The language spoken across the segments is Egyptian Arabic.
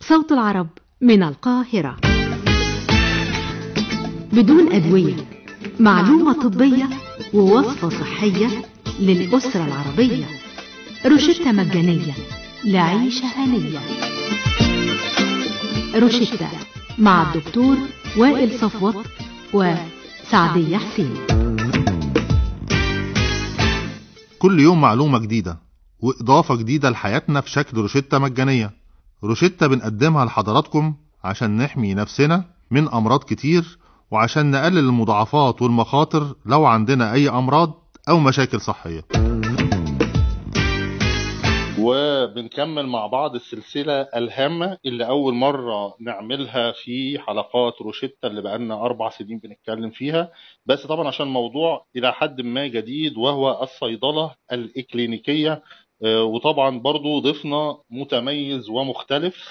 صوت العرب من القاهرة بدون أدوية معلومة طبية ووصفة صحية للأسرة العربية روشتة مجانية لعيشة هنية روشتة مع الدكتور وائل صفوت وسعدية حسين كل يوم معلومة جديدة وإضافة جديدة لحياتنا في شكل روشتة مجانية روشتة بنقدمها لحضراتكم عشان نحمي نفسنا من أمراض كتير وعشان نقلل المضاعفات والمخاطر لو عندنا أي أمراض أو مشاكل صحية وبنكمل مع بعض السلسلة الهامة اللي أول مرة نعملها في حلقات روشتة اللي بقالنا أربع سنين بنتكلم فيها بس طبعا عشان موضوع إلى حد ما جديد وهو الصيدلة الإكلينيكية آه، وطبعا برضو ضيفنا متميز ومختلف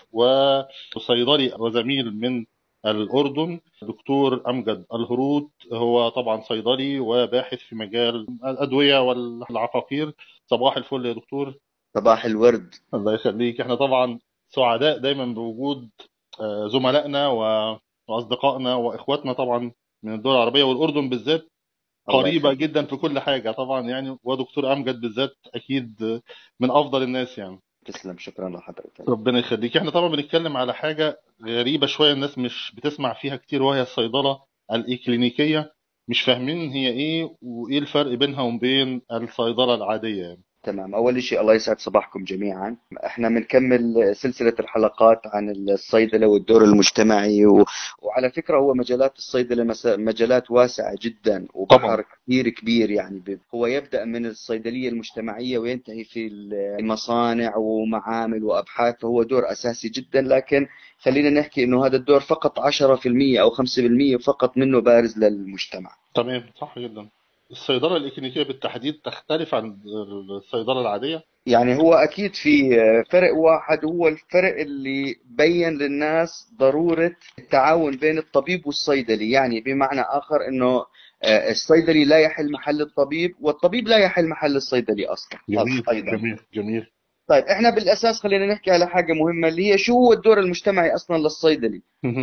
وصيدلي وزميل من الأردن دكتور أمجد الهرود هو طبعا صيدلي وباحث في مجال الأدوية والعقاقير صباح الفل يا دكتور صباح الورد الله يخليك احنا طبعا سعداء دايما بوجود آه، زملائنا و- واصدقائنا واخواتنا طبعا من الدول العربيه والاردن بالذات الله قريبه يخليك. جدا في كل حاجه طبعا يعني ودكتور امجد بالذات اكيد من افضل الناس يعني تسلم شكرا لحضرتك ربنا يخليك احنا طبعا بنتكلم على حاجه غريبه شويه الناس مش بتسمع فيها كتير وهي الصيدله الاكلينيكيه مش فاهمين هي ايه وايه الفرق بينها وبين الصيدله العاديه يعني تمام أول شيء الله يسعد صباحكم جميعا احنا بنكمل سلسلة الحلقات عن الصيدلة والدور المجتمعي و... وعلى فكرة هو مجالات الصيدلة مس... مجالات واسعة جدا وبحر كثير كبير يعني ب... هو يبدأ من الصيدلية المجتمعية وينتهي في المصانع ومعامل وأبحاث فهو دور أساسي جدا لكن خلينا نحكي إنه هذا الدور فقط 10% أو 5% فقط منه بارز للمجتمع تمام صح جدا الصيدله الاكلينيكيه بالتحديد تختلف عن الصيدله العاديه يعني هو أكيد في فرق واحد هو الفرق اللي بين للناس ضرورة التعاون بين الطبيب والصيدلي يعني بمعنى آخر أنه آه، الصيدلي لا يحل محل الطبيب والطبيب لا يحل محل الصيدلي أصلا جميل أيضا جميل جميل طيب احنا بالأساس خلينا نحكي على حاجة مهمة اللي هي شو هو الدور المجتمعي أصلا للصيدلي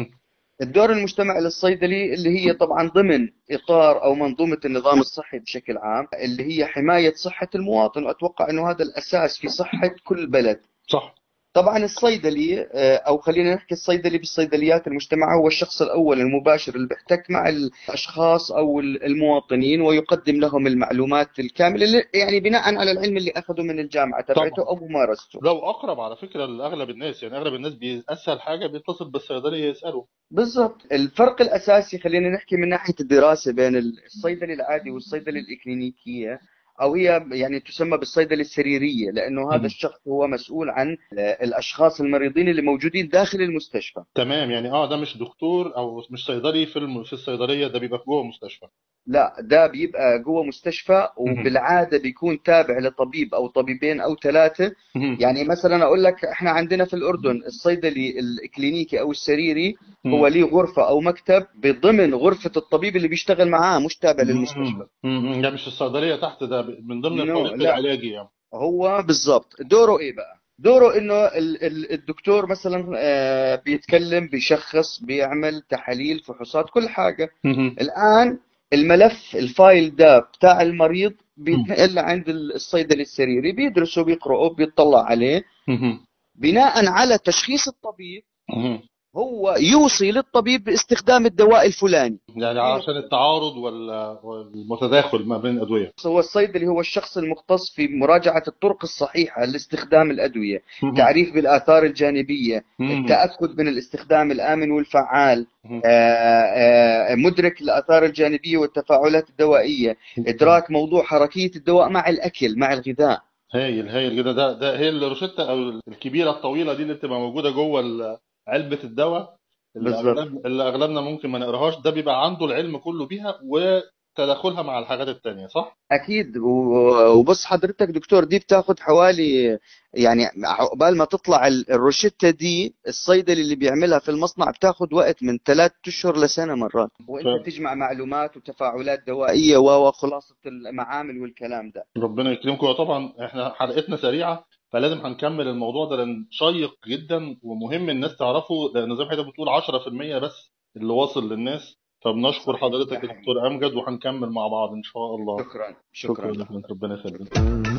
الدور المجتمعي للصيدلي اللي هي طبعا ضمن اطار او منظومه النظام الصحي بشكل عام اللي هي حمايه صحه المواطن واتوقع انه هذا الاساس في صحه كل بلد صح طبعا الصيدلي آه، او خلينا نحكي الصيدلي بالصيدليات المجتمع هو الشخص الاول المباشر اللي بيحتك مع الاشخاص او المواطنين ويقدم لهم المعلومات الكامله اللي- يعني بناء على العلم اللي اخذه من الجامعه تبعته او ممارسته لو اقرب على فكره لاغلب الناس يعني اغلب الناس بيسهل حاجه بيتصل بالصيدليه يساله بالضبط الفرق الأساسي خلينا نحكي من ناحية الدراسة بين الصيدلة العادي والصيدلة الإكلينيكية أو هي يعني تسمى بالصيدلة السريرية لأنه هذا مم. الشخص هو مسؤول عن الأشخاص المريضين اللي موجودين داخل المستشفى تمام يعني اه ده مش دكتور او مش صيدلي في الم... في الصيدليه ده بيبقى جوه مستشفى لا ده بيبقى جوه مستشفى وبالعادة بيكون تابع لطبيب أو طبيبين أو ثلاثة يعني مثلا أقول لك إحنا عندنا في الأردن الصيدلي الإكلينيكي أو السريري هو ليه غرفة أو مكتب بضمن غرفة الطبيب اللي بيشتغل معاه مش تابع للمستشفى ده مش الصيدليه تحت ده من ضمن No، الفريق لا. العلاجي يعني هو بالضبط دوره ايه بقى دوره انه ال- ال- الدكتور مثلا آه، بيتكلم بيشخص بيعمل تحاليل فحوصات كل حاجة الآن الملف الفايل ده بتاع المريض بيتنقل عند الصيدلي السريري بيدرسه بيقرأه بيطلع عليه بناء على تشخيص الطبيب هو يوصي للطبيب باستخدام الدواء الفلاني يعني عشان التعارض وال- والمتداخل ما بين الادويه هو الصيدلي هو الشخص المختص في مراجعة الطرق الصحيحة لاستخدام الأدوية تعريف بالآثار الجانبية التأكد من الاستخدام الآمن والفعال آه، آه، مدرك الآثار الجانبية والتفاعلات الدوائية إدراك موضوع حركية الدواء مع الأكل مع الغذاء هايل هايل جدا ده ده هي الروشته او الكبيره الطويله دي اللي بتبقى موجوده جوه ال- علبه الدواء اللي, بالظبط. أغلب اللي اغلبنا ممكن ما نقراهاش ده بيبقى عنده العلم كله بيها وتداخلها مع الحاجات التانية صح؟ أكيد و- وبص حضرتك دكتور دي بتاخد حوالي يعني عقبال ما تطلع ال- الروشتة دي الصيدلي اللي بيعملها في المصنع بتاخد وقت من ثلاث أشهر لسنة مرات وأنت ف- تجمع معلومات وتفاعلات دوائية و- وخلاصة المعامل والكلام ده ربنا يكرمكم وطبعا احنا حلقتنا سريعه فلازم هنكمل الموضوع ده لان شيق جدا ومهم الناس تعرفه لان زي ما حضرتك بتقول 10% بس اللي واصل للناس فبنشكر صحيح. حضرتك يا يا حبيبي. دكتور امجد وهنكمل مع بعض ان شاء الله شكرا شكرا شكرا ربنا يخليك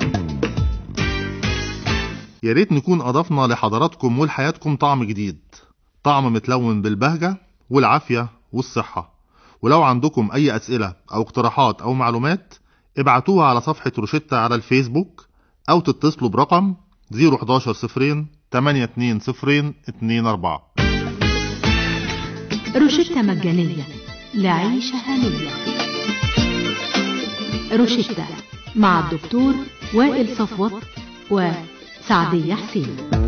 يا ريت نكون أضفنا لحضراتكم ولحياتكم طعم جديد طعم متلون بالبهجة والعافية والصحة ولو عندكم أي أسئلة أو اقتراحات أو معلومات ابعتوها على صفحة روشتة على الفيسبوك أو تتصلوا برقم 011 صفرين 82 صفرين 24 روشتة مجانية لعيشة هنية روشتة مع الدكتور وائل صفوت وسعدية حسين